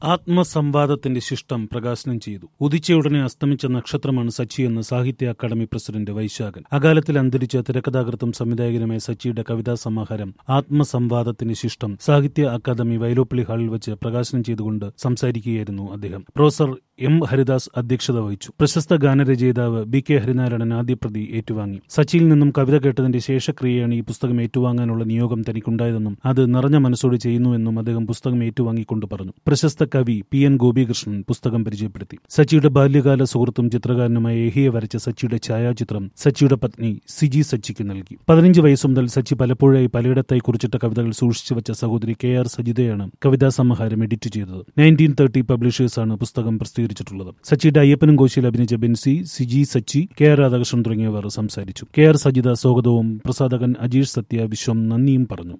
ആത്മസംവാദത്തിന്റെ ശിഷ്ടം പ്രകാശനം ചെയ്തു ഉദിച്ചയുടനെ അസ്തമിച്ച നക്ഷത്രമാണ് സച്ചി എന്ന് സാഹിത്യ അക്കാദമി പ്രസിഡന്റ് വൈശാഖൻ അകാലത്തിൽ അന്തരിച്ച തിരക്കഥാകൃത്തും സംവിധായകനുമായ സച്ചിയുടെ കവിതാ സമാഹാരം ആത്മസംവാദത്തിന്റെ ശിഷ്ടം സാഹിത്യ അക്കാദമി വൈലോപ്പിളി ഹാളിൽ വെച്ച് പ്രകാശനം ചെയ്തുകൊണ്ട് സംസാരിക്കുകയായിരുന്നു അദ്ദേഹം പ്രൊഫസർ എം ഹരിദാസ് അധ്യക്ഷത വഹിച്ചു പ്രശസ്ത ഗാനരചയിതാവ് ബി കെ ഹരിനാരായണൻ ആദ്യപ്രതി ഏറ്റുവാങ്ങി സച്ചിയിൽ നിന്നും കവിത കേട്ടതിന്റെ ശേഷക്രിയയാണ് ഈ പുസ്തകം ഏറ്റുവാങ്ങാനുള്ള നിയോഗം തനിക്കുണ്ടായതെന്നും അത് നിറഞ്ഞ മനസ്സോടെ ചെയ്യുന്നുവെന്നും അദ്ദേഹം പുസ്തകം ഏറ്റുവാങ്ങിക്കൊണ്ട് പറഞ്ഞു പ്രശസ്ത കവി പി എൻ ഗോപികൃഷ്ണൻ പുസ്തകം പരിചയപ്പെടുത്തി സച്ചിയുടെ ബാല്യകാല സുഹൃത്തും ചിത്രകാരനുമായ എഹിയെ വരച്ച സച്ചിയുടെ ഛായാചിത്രം സച്ചിയുടെ പത്നി സിജി സച്ചിക്ക് നൽകി പതിനഞ്ച് വയസ്സ് മുതൽ സച്ചി പലപ്പോഴായി പലയിടത്തായി കുറിച്ചിട്ട കവിതകൾ സൂക്ഷിച്ചു വെച്ച സഹോദരി കെ ആർ സജിതയാണ് കവിതാ സമാഹാരം എഡിറ്റ് ചെയ്തത് നയൻറ്റീൻ തേർട്ടി പബ്ലിഷേഴ്സാണ് പുസ്തകം പ്രസിദ്ധീകരിച്ചിട്ടുള്ളത് സച്ചിയുടെ അയ്യപ്പനും കോശിയിൽ അഭിനയിച്ച ബെൻസി സിജി സച്ചി കെ ആർ രാധാകൃഷ്ണൻ തുടങ്ങിയവർ സംസാരിച്ചു കെ ആർ സജിത സ്വാഗതവും പ്രസാധകൻ അജീഷ് സത്യ വിശ്വം നന്ദിയും പറഞ്ഞു